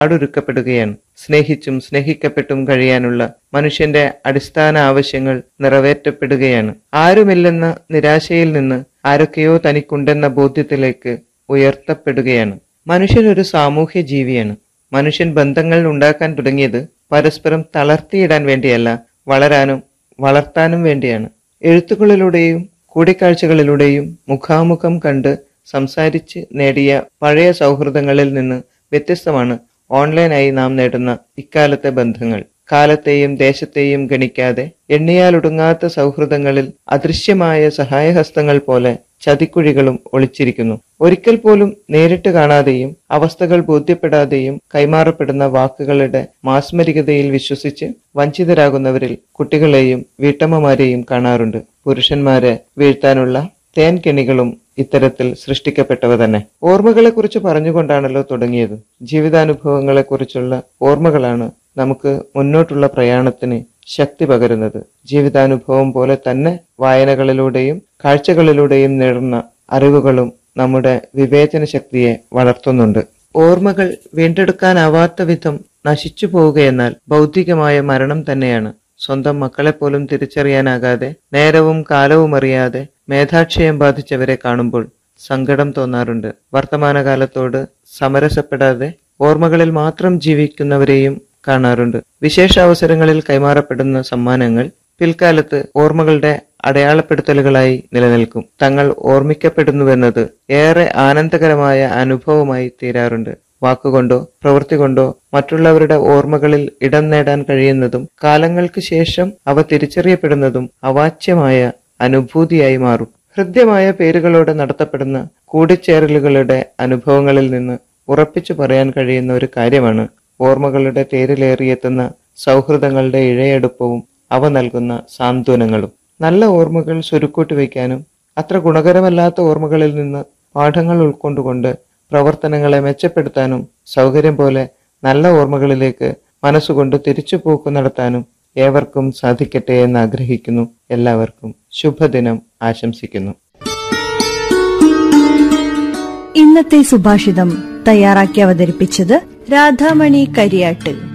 നാടൊരുക്കപ്പെടുകയാണ് സ്നേഹിച്ചും സ്നേഹിക്കപ്പെട്ടും കഴിയാനുള്ള മനുഷ്യന്റെ അടിസ്ഥാന ആവശ്യങ്ങൾ നിറവേറ്റപ്പെടുകയാണ് ആരുമില്ലെന്ന നിരാശയിൽ നിന്ന് ആരൊക്കെയോ തനിക്കുണ്ടെന്ന ബോധ്യത്തിലേക്ക് ഉയർത്തപ്പെടുകയാണ് മനുഷ്യൻ ഒരു സാമൂഹ്യ ജീവിയാണ് മനുഷ്യൻ ബന്ധങ്ങൾ ഉണ്ടാക്കാൻ തുടങ്ങിയത് പരസ്പരം തളർത്തിയിടാൻ വേണ്ടിയല്ല വളരാനും വളർത്താനും വേണ്ടിയാണ് എഴുത്തുകളിലൂടെയും കൂടിക്കാഴ്ചകളിലൂടെയും മുഖാമുഖം കണ്ട് സംസാരിച്ച് നേടിയ പഴയ സൗഹൃദങ്ങളിൽ നിന്ന് വ്യത്യസ്തമാണ് ഓൺലൈനായി നാം നേടുന്ന ഇക്കാലത്തെ ബന്ധങ്ങൾ കാലത്തെയും ദേശത്തെയും ഗണിക്കാതെ എണ്ണിയാലൊടുങ്ങാത്ത സൗഹൃദങ്ങളിൽ അദൃശ്യമായ സഹായഹസ്തങ്ങൾ പോലെ ചതിക്കുഴികളും ഒളിച്ചിരിക്കുന്നു ഒരിക്കൽ പോലും നേരിട്ട് കാണാതെയും അവസ്ഥകൾ ബോധ്യപ്പെടാതെയും കൈമാറപ്പെടുന്ന വാക്കുകളുടെ മാസ്മരികതയിൽ വിശ്വസിച്ച് വഞ്ചിതരാകുന്നവരിൽ കുട്ടികളെയും വീട്ടമ്മമാരെയും കാണാറുണ്ട് പുരുഷന്മാരെ വീഴ്ത്താനുള്ള തേൻകെണികളും ഇത്തരത്തിൽ സൃഷ്ടിക്കപ്പെട്ടവ തന്നെ ഓർമ്മകളെക്കുറിച്ച് പറഞ്ഞുകൊണ്ടാണല്ലോ തുടങ്ങിയത് ജീവിതാനുഭവങ്ങളെക്കുറിച്ചുള്ള ഓർമ്മകളാണ് നമുക്ക് മുന്നോട്ടുള്ള പ്രയാണത്തിന് ശക്തി പകരുന്നത് ജീവിതാനുഭവം പോലെ തന്നെ വായനകളിലൂടെയും കാഴ്ചകളിലൂടെയും നേടുന്ന അറിവുകളും നമ്മുടെ വിവേചന ശക്തിയെ വളർത്തുന്നുണ്ട് ഓർമ്മകൾ വീണ്ടെടുക്കാനാവാത്ത വിധം നശിച്ചു പോവുകയെന്നാൽ ഭൗതികമായ മരണം തന്നെയാണ് സ്വന്തം മക്കളെപ്പോലും തിരിച്ചറിയാനാകാതെ നേരവും കാലവും അറിയാതെ മേധാക്ഷയം ബാധിച്ചവരെ കാണുമ്പോൾ സങ്കടം തോന്നാറുണ്ട് വർത്തമാനകാലത്തോട് സമരസപ്പെടാതെ ഓർമ്മകളിൽ മാത്രം ജീവിക്കുന്നവരെയും കാണാറുണ്ട് വിശേഷ അവസരങ്ങളിൽ കൈമാറപ്പെടുന്ന സമ്മാനങ്ങൾ പിൽക്കാലത്ത് ഓർമ്മകളുടെ അടയാളപ്പെടുത്തലുകളായി നിലനിൽക്കും തങ്ങൾ ഓർമ്മിക്കപ്പെടുന്നുവെന്നത് ഏറെ ആനന്ദകരമായ അനുഭവമായി തീരാറുണ്ട് വാക്കുകൊണ്ടോ പ്രവൃത്തി കൊണ്ടോ മറ്റുള്ളവരുടെ ഓർമ്മകളിൽ ഇടം നേടാൻ കഴിയുന്നതും കാലങ്ങൾക്ക് ശേഷം അവ തിരിച്ചറിയപ്പെടുന്നതും അവാച്യമായ അനുഭൂതിയായി മാറും ഹൃദ്യമായ പേരുകളോടെ നടത്തപ്പെടുന്ന കൂടിച്ചേരലുകളുടെ അനുഭവങ്ങളിൽ നിന്ന് ഉറപ്പിച്ചു പറയാൻ കഴിയുന്ന ഒരു കാര്യമാണ് ഓർമ്മകളുടെ തേരിലേറിയെത്തുന്ന സൗഹൃദങ്ങളുടെ ഇഴയെടുപ്പവും അവ നൽകുന്ന സാന്ത്വനങ്ങളും നല്ല ഓർമ്മകൾ സ്വരുക്കൂട്ടി വയ്ക്കാനും അത്ര ഗുണകരമല്ലാത്ത ഓർമ്മകളിൽ നിന്ന് പാഠങ്ങൾ ഉൾക്കൊണ്ടുകൊണ്ട് പ്രവർത്തനങ്ങളെ മെച്ചപ്പെടുത്താനും സൗകര്യം പോലെ നല്ല ഓർമ്മകളിലേക്ക് മനസ്സുകൊണ്ട് തിരിച്ചു പോക്ക് നടത്താനും ഏവർക്കും സാധിക്കട്ടെ എന്ന് ആഗ്രഹിക്കുന്നു എല്ലാവർക്കും ശുഭദിനം ആശംസിക്കുന്നു ഇന്നത്തെ സുഭാഷിതം തയ്യാറാക്കി അവതരിപ്പിച്ചത് രാധാമണി കരിയാട്ട്